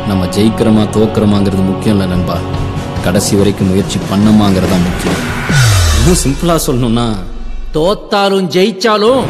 நம்ம ஜெயிக்கிறோமா தோக்குறோமாங்கிறது முக்கியம் இல்லை நண்பா கடைசி வரைக்கும் முயற்சி பண்ணமாங்கிறது தான் முக்கியம் இன்னும் சிம்பிளாக சொல்லணும்னா தோத்தாலும் ஜெயிச்சாலும்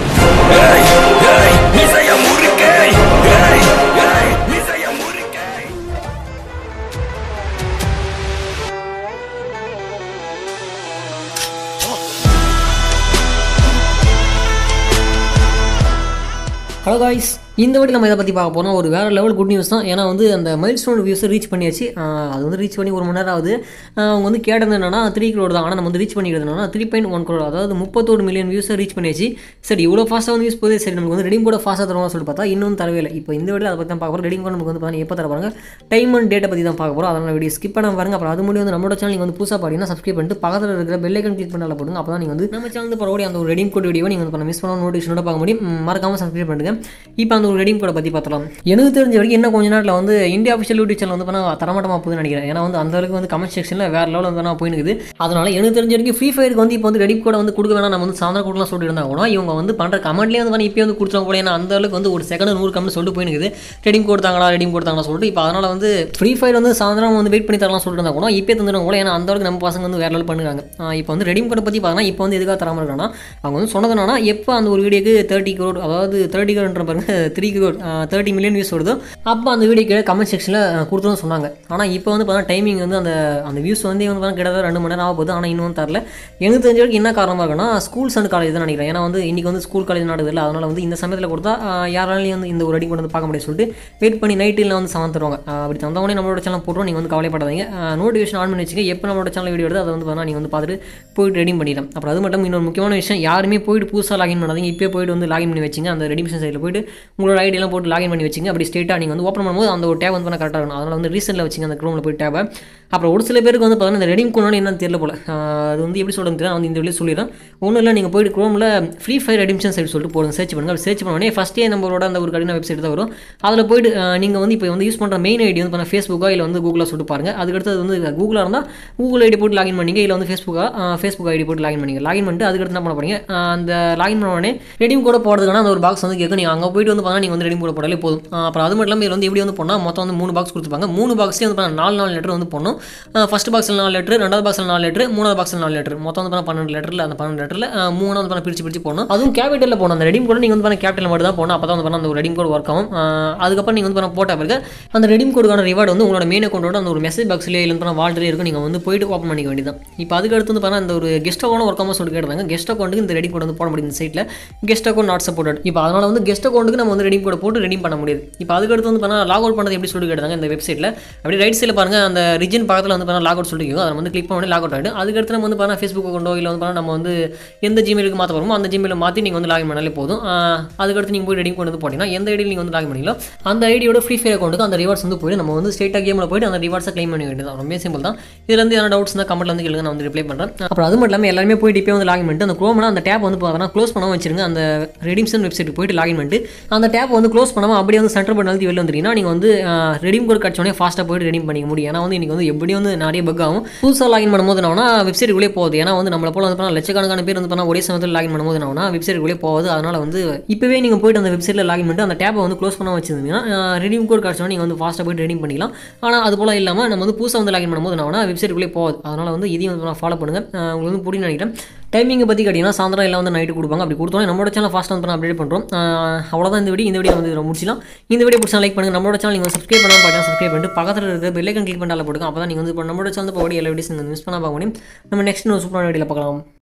ஹலோ காய்ஸ் இந்த வாட்டி நம்ம இதை பற்றி பார்க்க போகிறோம் ஒரு வேறு லெவல் குட் நியூஸ் தான் ஏன்னா வந்து அந்த மைல் ஸ்டோன் வியூஸை ரீச் பண்ணியாச்சு ஆஹ் அது வந்து ரீச் பண்ணி ஒரு மணி நேரம் ஆகுது ஆஹ் அவங்க வந்து கேட்டது என்னன்னா த்ரீ crore தான் ஆனால் நம்ம வந்து ரீச் பண்ணிக்கிறது என்னன்னா த்ரீ பாயிண்ட் ஒன் crore அதாவது முப்பத்தோரு மில்லியன் வியூஸை ரீச் பண்ணியாச்சு சரி இவ்வளோ ஃபாஸ்ட்டாக வந்து யூஸ் போகுது சரி நமக்கு வந்து ரெடிம் கூட ஃபாஸ்ட்டாக தருவாங்க சொல்லிட்டு பார்த்தா இன்னும் தரவே இல்லை இப்போ இந்த வீடியோ அதை பற்றி தான் பார்க்க போகிறோம் ரெடிம் கூட நமக்கு வந்து பார்த்தீங்கன்னா எப்போ தர பாருங்க டைம் அண்ட் டேட்டை பற்றி தான் பார்க்க போகிறோம் அதனால் வீடியோ ஸ்கிப் பண்ண பாருங்க அப்புறம் அது முடியும் வந்து நம்மளோட சேனல் நீங்கள் வந்து புதுசாக பார்த்தீங்கன்னா சப்ஸ்கிரைப் பண்ணிட்டு பக்கத்தில் இருக்கிற பெல் ஐக்கன் கிளிக் பண்ணால போடுங்க அப்போ தான் நீங்கள் வந்து நம்ம சேனல் பரவாடி அந்த ஒரு ரெடிம் கோட் வீடியோ நீங்கள் வந்து மிஸ் பண்ண நோட்டிஃபிகேஷனோட பார்க்க முடியும் ம், மறக்காம சப்ஸ்கிரைப் பண்ணுங்க இப்போ அந்த ஒரு ரெடிம் கோடை பற்றி பார்த்தலாம் எனக்கு தெரிஞ்ச வரைக்கும் இன்னும் கொஞ்ச நேரத்தில் வந்து இந்தியா அஃபிஷியல் யூடியூப் சேனல் வந்து பண்ண தரமாட்டமாக போகுதுன்னு நினைக்கிறேன் ஏன்னா வந்து அந்த அளவுக்கு வந்து கமெண்ட் செக்ஷனில் வேறு லெவலில் வந்து நான் போயினுக்குது அதனால எனக்கு தெரிஞ்ச வரைக்கும் ஃப்ரீ ஃபயருக்கு வந்து இப்போ வந்து ரெடி கூட வந்து கொடுக்க வேணாம் நம்ம வந்து சாயந்தரம் கொடுக்கலாம் சொல்லிட்டு இருந்தாங்க கூட இவங்க வந்து பண்ணுற கமெண்ட்லேயே வந்து இப்போ வந்து கொடுத்துருவாங்க கூட ஏன்னா அந்த அளவுக்கு வந்து ஒரு செகண்ட் நூறு கமெண்ட் சொல்லிட்டு போயினுக்குது ரெடிம் கொடுத்தாங்களா ரெடிம் கொடுத்தாங்களா சொல்லிட்டு இப்போ அதனால் வந்து ஃப்ரீ ஃபயர் வந்து சாயந்தரம் வந்து வெயிட் பண்ணி தரலாம் சொல்லிட்டு இருந்தாங்க கூட இப்போ தந்துடும் கூட ஏன்னா அந்த அளவுக்கு நம்ம பசங்க வந்து வேற லெவல் பண்ணுறாங்க இப்போ வந்து ரெடிம் கோடை பற்றி பார்த்தீங்கன்னா இப்போ வந்து எதுக்காக தராமல் இருக்காங்கன்னா அவங்க வந்து சொன்னது என்னன்னா எப்போ அந்த ஒரு வீடியோக்கு தேர்ட்டி crore அதாவது தேர்ட்டி crore பாருங்க three crore thirty million views வருதோ அப்போ அந்த வீடியோக்கு கமெண்ட் செக்ஷனில் கொடுத்துன்னு சொன்னாங்க ஆனால் இப்போ வந்து பார்த்தா டைமிங் வந்து அந்த அந்த வியூஸ் வந்து வந்து பார்த்தா கிட்டத்தட்ட ரெண்டு மணி நேரம் ஆக போகுது ஆனால் இன்னும் வந்து தரல எனக்கு தெரிஞ்ச வரைக்கும் என்ன காரணமாக இருக்குன்னா ஸ்கூல்ஸ் அண்ட் காலேஜ் தான் நினைக்கிறேன் ஏன்னா வந்து இன்றைக்கி வந்து ஸ்கூல் காலேஜ் நடக்குது இல்லை அதனால் வந்து இந்த சமயத்தில் கொடுத்தா ஆஹ், யாராலையும் வந்து இந்த ஒரு அடி கொண்டு வந்து பார்க்க முடியாது சொல்லிட்டு வெயிட் பண்ணி நைட்டில் வந்து சமன் தருவாங்க ஆஹ், அப்படி தந்தவொடனே நம்மளோட சேனல் போட்டுரும் நீங்கள் வந்து கவலைப்படாதீங்க நோட்டிஃபிகேஷன் ஆன் பண்ணி வச்சுங்க எப்போ நம்மளோட சேனல் வீடியோ வருது அதை வந்து பார்த்தா நீங்கள் வந்து பார்த்துட்டு போயிட்டு ரெடி பண்ணிடலாம் அப்புறம் அது மட்டும் இன்னொரு முக்கியமான விஷயம் யாருமே போயிட்டு புதுசாக லாகின் பண்ணாதீங்க இப்போ போயிட்டு வந்து லாகின் பண்ணி வச்சிங்க அந்த ரெடிமிஷன் சைடில் போயிட்டு உங்களோட ஐடியெல்லாம் போட்டு லாகின் பண்ணி வச்சிங்க அப்படி ஸ்ட்ரெயிட்டாக நீங்கள் வந்து ஓப்பன் பண்ணும்போது அந்த ஒரு டேப் வந்து பண்ண கரெக்டாக இருக்கணும் அதனால் வந்து ரீசெண்டில் வச்சிங்க அந்த க்ரோமில் போய் டேபை அப்புறம் ஒரு சில பேருக்கு வந்து பார்த்தீங்கன்னா இந்த ரெடிம் கொண்டாலும் என்னன்னு தெரியல போல ஆஹ் அது வந்து எப்படி சொல்கிறது தெரியல நான் வந்து இந்த வெளியே சொல்லிடுறேன் ஒன்றும் இல்லை நீங்கள் போயிட்டு க்ரோமில் ஃப்ரீ ஃபயர் ரெடிம்ஷன் சைட் சொல்லிட்டு போடுங்க சர்ச் பண்ணுங்க அப்படி சர்ச் பண்ணோடனே ஃபஸ்ட்டே நம்மளோட அந்த ஒரு கடின வெப்சைட் தான் வரும் அதில் போயிட்டு நீங்கள் வந்து இப்போ வந்து யூஸ் பண்ணுற மெயின் ஐடி வந்து பண்ண ஃபேஸ்புக்கா இல்லை வந்து கூகுளாக சொல்லிட்டு பாருங்க அதுக்கடுத்து அது வந்து கூகுளாக இருந்தால் கூகுள் ஐடி போட்டு லாகின் பண்ணிங்க இல்லை வந்து ஃபேஸ்புக்கா ஃபேஸ்புக் ஐடி போட்டு லாகின் பண்ணிங்க லாகின் பண்ணிட்டு அதுக்கடுத்து என்ன பண்ண போறீங்க ஆஹ் அந்த லாகின் பண்ண உடனே ரெடிம் கூட போடுறதுக்கான அந்த ஒரு பாக்ஸ் வந்து கேட்கும் நீங்கள் அங்கே போயிட்டு வந்து பார்த்தா நீங்கள் வந்து ரெடிம் கூட போடாலே போதும் ஆஹ் அப்புறம் அது மட்டும் இல்லாமல் இதில் வந்து எப்படி வந்து போனால் மொத்தம் வந்து மூணு பாக்ஸ் கொடுத்துருப்பாங்க மூணு பாக்ஸ்லேயே வந்து பார்த்தா நாலு நாலு லெட்டர் வந்து போடணும் ஃபஸ்ட் பாக்ஸில் நாலு லெட்டர் ரெண்டாவது பாக்ஸில் நாலு லெட்டர் மூணாவது பாக்ஸில் நாலு லெட்டர் மொத்தம் வந்து பார்த்தா பன்னெண்டு லெட்டரில் அந்த பன்னெண்டு லெட்டரில் மூணாவது வந்து பார்த்தா பிரிச்சு பிரிச்சு போடணும் அதுவும் கேபிட்டலில் போகணும் அந்த ரெடிம் கூட நீங்கள் வந்து பார்த்தா கேபிட்டல் மட்டும் தான் போகணும் அப்போ தான் வந்து பார்த்தா அந்த ஒரு ரெடிம் கோட் ஒர்க் ஆகும் ஆஹ் அதுக்கப்புறம் நீங்கள் வந்து பார்த்தா போட்ட பிறகு அந்த ரெடிம் கோடுக்கான ரிவார்டு வந்து உங்களோட மெயின் அக்கௌண்ட்டோட அந்த ஒரு மெசேஜ் பாக்ஸ்லேயே இல்லை வந்து வால்ட்லேயே இருக்கும் நீங்கள் வந்து போயிட்டு ஓப்பன் பண்ணிக்க வேண்டியதான் இப்போ அதுக்கு அடுத்து வந்து பார்த்தா அந்த ஒரு கெஸ்ட் அக்கௌண்ட் ஒர்க் ஆகும் சொல்லிட்டு கேட்டாங்க கெஸ்ட் அக்கௌண்ட்டுக்கு இந்த ரெடி கோட் வந்து போட முடியும் இந்த சைட்டில் கெஸ்ட் அக்கௌண்ட் நாட் சப்போர்ட்டட் இப்போ அதனால் வந்து கெஸ்ட் அக்கௌண்ட்டுக்கு நம்ம வந்து ரெடி கோட் போட்டு ரெடி பண்ண முடியாது இப்போ அதுக்கு அடுத்து வந்து பார்த்தா லாக் அவுட் பண்ணது எப்படி சொல்லிட்டு கேட்டாங்க இந்த வெப்சைட்டில் அப்படியே ரைட் சைடில் பாருங்க அந்த ரிஜன் பக்கத்தில் வந்து பார்த்தா லாக் அவுட் சொல்லிட்டு அதை வந்து கிளிக் பண்ணி லாக் அவுட் ஆகிடும் அதுக்கடுத்து நம்ம வந்து பார்த்தா ஃபேஸ்புக் அக்கௌண்டோ இல்லை வந்து பார்த்தா நம்ம வந்து எந்த ஜிமெயிலுக்கு மாற்ற போகிறோமோ அந்த ஜிமெயிலில் மாற்றி நீங்கள் வந்து லாகின் பண்ணாலே போதும் ஆஹ் அதுக்கடுத்து நீங்கள் போய் ரெடி கொண்டு வந்து போட்டிங்கன்னா எந்த ஐடியில் நீங்கள் வந்து லாகின் பண்ணீங்களோ அந்த ஐடியோட ஃப்ரீ ஃபயர் அக்கௌண்ட்டுக்கு அந்த ரிவார்ட்ஸ் வந்து போய் நம்ம வந்து ஸ்ட்ரெயிட்டாக கேமில் போயிட்டு அந்த ரிவார்ட்ஸை க்ளைம் பண்ண வேண்டியது ரொம்ப சிம்பிள் தான் இதுல இருந்து என்ன டவுட்ஸ் தான் கமெண்ட்ல வந்து கேளுங்க நான் வந்து ரிப்ளை பண்ணுறேன் அப்புறம் அது மட்டும் இல்லாமல் எல்லாருமே போயிட்டு இப்போ வந்து லாகின் பண்ணிட்டு அந்த குரோம்னா அந்த டேப் வந்து பார்த்தீங்கன்னா க்ளோஸ் பண்ணாமல் வச்சிருங்க அந்த ரெடிம்ஷன் வெப்சைட் போயிட்டு லாகின் பண்ணிட்டு அந்த டேப் வந்து க்ளோஸ் பண்ணாமல் அப்படியே வந்து சென்டர் பண்ணி அழுத்தி வெளில வந்துட்டீங்கன்னா நீங்கள் வந்து ரெடிம் கோட் கட்சோடனே ஃபாஸ்ட்டாக போயிட்டு ரெடிம் பண்ணிக்க முடியும் ஏன்னா வந்து இன்னைக்கு வந்து எப்படியும் வந்து நிறைய பக் ஆகும் புதுசாக லாகின் பண்ணும்போது என்ன வெப்சைட்டுக்குள்ளே போகுது ஏன்னா வந்து நம்மளை போல வந்து பண்ணா லட்சக்கணக்கான பேர் வந்து பண்ணா ஒரே சமயத்தில் லாகின் பண்ணும்போது என்ன வெப்சைட்டுக்குள்ளே போகுது அதனால வந்து இப்போவே நீங்கள் போயிட்டு அந்த வெப்சைட்டில் லாகின் பண்ணிட்டு அந்த டேப்பை வந்து க்ளோஸ் பண்ண வச்சிருந்தீங்கன்னா ரெடிம் கோட் கட்சோட நீங்கள் வந்து ஃபாஸ்ட்டாக போயிட்டு ரெடிம் பண்ணிக்கலாம் ஆனால் அது போல் இல்லாமல் நம்ம வந்து புதுசாக வந்து லாகின் பண்ணும்போது என்ன வெப்சைட்டுக்குள்ளே போகுது அதனால் வந்து இதையும் வந்து ஃபாலோ பண்ணுங்கள் அஹ் உங்களுக்கு வந்து புரியும் நினைக்கிறேன் டைமிங்கை பற்றி கேட்டிங்கன்னா சாயந்தரம் எல்லாம் வந்து நைட்டு கொடுப்பாங்க அப்படி கொடுத்தோம் நம்மளோட சேனல் ஃபாஸ்ட்டாக வந்து அப்டேட் பண்ணுறோம் அவ்வளோதான் இந்த வீடியோ இந்த வீடியோ வந்து முடிச்சிடலாம் இந்த வீடியோ பிடிச்சா லைக் பண்ணுங்கள் நம்மளோட சேனல் நீங்கள் சப்ஸ்கிரைப் பண்ணாமல் பார்த்தீங்கன்னா சப்ஸ்கிரைப் பண்ணிட்டு பக்கத்தில் இருக்க பெல்லைக்கன் கிளிக் பண்ணால போட்டுங்க அப்போ தான் நீங்கள் வந்து இப்போ நம்மளோட சேனல் போகக்கூடிய எல்லா வீடியோஸ் நீங்கள் மிஸ் பண்ணால் பார்க்க முடியும் நம்ம நெக்ஸ்ட் ஒரு சூப்பரான வீடியோவில் பார்க்கலாம்